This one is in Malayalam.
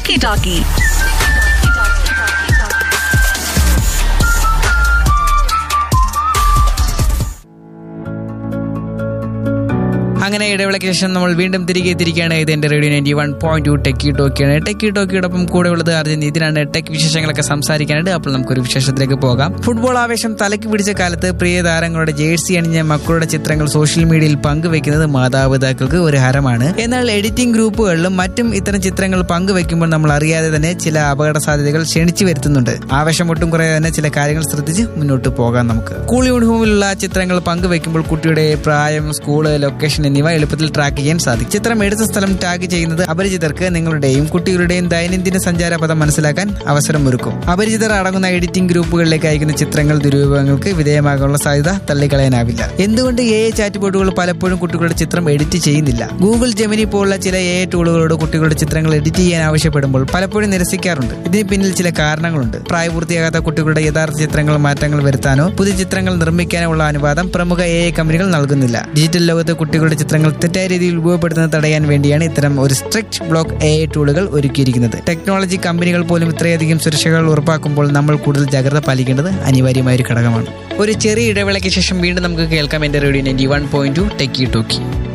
Walkie Talkie. അങ്ങനെ ഇടവേളയ്ക്ക് ശേഷം നമ്മൾ വീണ്ടും തിരികെ എത്തിയിരിക്കുകയാണ് ഇത് എന്റെ radio ninety one point two techie ടോക്കിയാണ് ടെക്കി ടോക്കിയോടൊപ്പം കൂടെ ഉള്ളത് അർജുൻ ഇതിനാണ് ടെക് വിശേഷങ്ങളൊക്കെ സംസാരിക്കാനുണ്ട് അപ്പോൾ നമുക്കൊരു വിശേഷത്തിലേക്ക് പോകാം ഫുട്ബോൾ ആവേശം തലയ്ക്ക് പിടിച്ച കാലത്ത് പ്രിയ താരങ്ങളുടെ ജേഴ്സി അണിഞ്ഞ മക്കളുടെ ചിത്രങ്ങൾ സോഷ്യൽ മീഡിയയിൽ പങ്കുവെക്കുന്നത് മാതാപിതാക്കൾക്ക് ഒരു ഹരമാണ് എന്നാൽ എഡിറ്റിംഗ് ഗ്രൂപ്പുകളിലും മറ്റും ഇത്തരം ചിത്രങ്ങൾ പങ്കുവെക്കുമ്പോൾ നമ്മൾ അറിയാതെ തന്നെ ചില അപകട സാധ്യതകൾ ക്ഷണിച്ചു വരുത്തുന്നുണ്ട് ആവേശം ഒട്ടും കുറേ തന്നെ ചില കാര്യങ്ങൾ ശ്രദ്ധിച്ച് മുന്നോട്ട് പോകാം നമുക്ക് സ്കൂൾ യൂണിഫോമിലുള്ള ചിത്രങ്ങൾ പങ്കുവെക്കുമ്പോൾ കുട്ടിയുടെ പ്രായം സ്കൂള് ലൊക്കേഷൻ എന്നിവ എളുപ്പത്തിൽ ട്രാക്ക് ചെയ്യാൻ സാധിക്കും ചിത്രം എടുത്ത സ്ഥലം ടാഗ് ചെയ്യുന്നത് അപരിചിതർക്ക് നിങ്ങളുടെയും കുട്ടികളുടെയും ദൈനംദിന സഞ്ചാര പദം മനസ്സിലാക്കാൻ അവസരമൊരുക്കും അപരിചിതർ അടങ്ങുന്ന എഡിറ്റിംഗ് ഗ്രൂപ്പുകളിലേക്ക് അയക്കുന്ന ചിത്രങ്ങൾ ദുരുപയോഗങ്ങൾക്ക് വിധേയമാകാനുള്ള സാധ്യത തള്ളിക്കളയാനാവില്ല എന്തുകൊണ്ട് എ ചാറ്റ് ബോർഡുകൾ പലപ്പോഴും കുട്ടികളുടെ ചിത്രം എഡിറ്റ് ചെയ്യുന്നില്ല ഗൂഗിൾ ജെമിനി പോലുള്ള ചില എ ടൂളുകളോട് കുട്ടികളുടെ ചിത്രങ്ങൾ എഡിറ്റ് ചെയ്യാൻ ആവശ്യപ്പെടുമ്പോൾ പലപ്പോഴും നിരസിക്കാറുണ്ട് ഇതിന് പിന്നിൽ ചില കാരണങ്ങളുണ്ട് പ്രായപൂർത്തിയാകാത്ത കുട്ടികളുടെ യഥാർത്ഥ ചിത്രങ്ങൾ മാറ്റങ്ങൾ വരുത്താനോ പുതിയ ചിത്രങ്ങൾ നിർമ്മിക്കാനോ ഉള്ള അനുവാദം പ്രമുഖ എ കമ്പനികൾ നൽകുന്നില്ല ഡിജിറ്റൽ ലോകത്ത് കുട്ടികളുടെ ചിത്രങ്ങൾ തെറ്റായ രീതിയിൽ ഉപയോഗപ്പെടുത്തുന്നത് തടയാൻ വേണ്ടിയാണ് ഇത്തരം ഒരു സ്ട്രിക്റ്റ് ബ്ലോക്ക് എ ടൂളുകൾ ഒരുക്കിയിരിക്കുന്നത് ടെക്നോളജി കമ്പനികൾ പോലും ഇത്രയധികം സുരക്ഷകൾ ഉറപ്പാക്കുമ്പോൾ നമ്മൾ കൂടുതൽ ജാഗ്രത പാലിക്കേണ്ടത് അനിവാര്യമായ ഒരു ഘടകമാണ് ഒരു ചെറിയ ഇടവേളയ്ക്ക് ശേഷം വീണ്ടും നമുക്ക് കേൾക്കാം എന്റെ radio ninety one point two techie talkie